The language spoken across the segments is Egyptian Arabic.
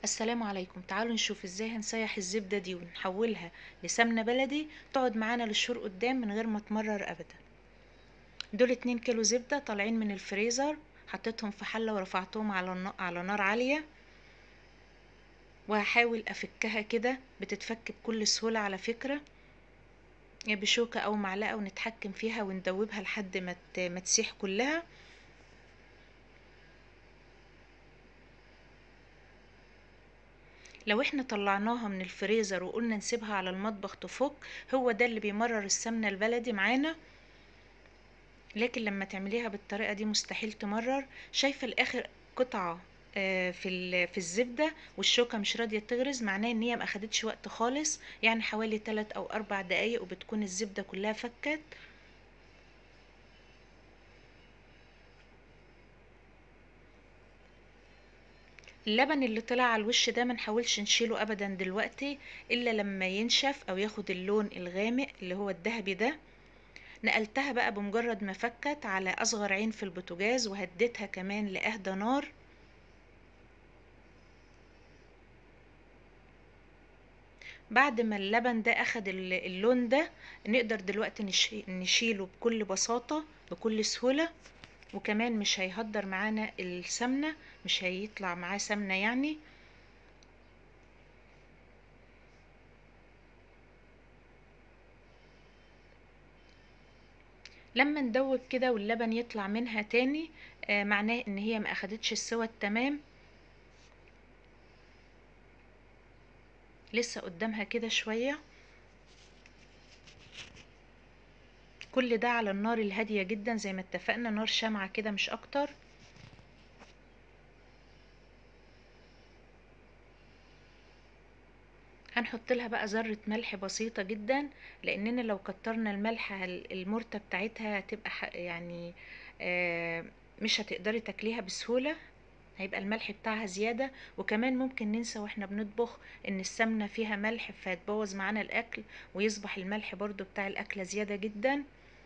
السلام عليكم تعالوا نشوف ازاي هنسيح الزبدة دي ونحولها لسمنة بلدي تقعد معانا للشهور قدام من غير ما تمرر ابدا دول اتنين كيلو زبدة طالعين من الفريزر حطيتهم في حلة ورفعتهم على الن- على نار عالية وهحاول افكها كده بتتفك بكل سهولة على فكرة يا بشوكة او معلقة ونتحكم فيها وندوبها لحد ما ت- ما تسيح كلها لو احنا طلعناها من الفريزر وقلنا نسيبها على المطبخ تفك هو ده اللي بيمرر السمنة البلدي معانا لكن لما تعمليها بالطريقة دي مستحيل تمرر شايفة الاخر قطعة آه، في ال- في الزبدة والشوكة مش راضية تغرز معناه ان هي ما اخدتش وقت خالص يعني حوالي 3 او 4 دقايق وبتكون الزبدة كلها فكت اللبن اللي طلع على الوش ده ما نحاولش نشيله ابدا دلوقتي الا لما ينشف او ياخد اللون الغامق اللي هو الذهبي ده نقلتها بقى بمجرد ما فكت على اصغر عين في البوتاجاز وهديتها كمان لاهدى نار بعد ما اللبن ده اخد ال- اللون ده نقدر دلوقتي نشي- نشيله بكل بساطة بكل سهولة وكمان مش هيهدر معانا السمنة مش هيطلع معاه سمنة يعني لما ندوب كده واللبن يطلع منها تاني آه معناه ان هي ما اخدتش السوى التمام لسه قدامها كده شوية كل ده على النار الهادية جدا زي ما اتفقنا نار شمعة كده مش اكتر هنحط لها بقى ذرة ملح بسيطة جدا لاننا لو كترنا الملح هل- المرتة بتاعتها هتبقى ح- يعني آه، مش هتقدري تاكليها بسهولة هيبقى الملح بتاعها زيادة وكمان ممكن ننسى واحنا بنطبخ ان السمنة فيها ملح فهتبوظ معانا الاكل ويصبح الملح برضو بتاع الاكلة زيادة جدا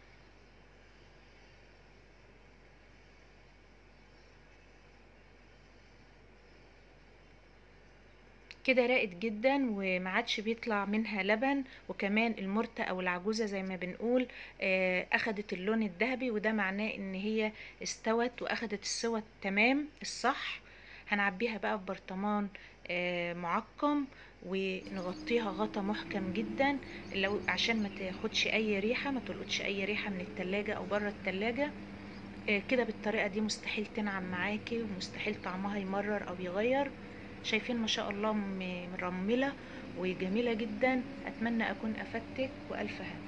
كده راقت جدا وما عادش بيطلع منها لبن وكمان المرتة او العجوزة زي ما بنقول آه، اخدت اللون الذهبي وده معناه ان هي استوت واخدت السوى التمام الصح هنعبيها بقى في برطمان آه، معقم ونغطيها غطا محكم جدا لو عشان ما تاخدش اي ريحة ما تلقطش اي ريحة من التلاجة او بره التلاجة آه، كده بالطريقة دي مستحيل تنعم معاكي ومستحيل طعمها يمرر او يغير شايفين ما شاء الله م- مرملة وجميلة جدا اتمنى اكون افدتك والف هنا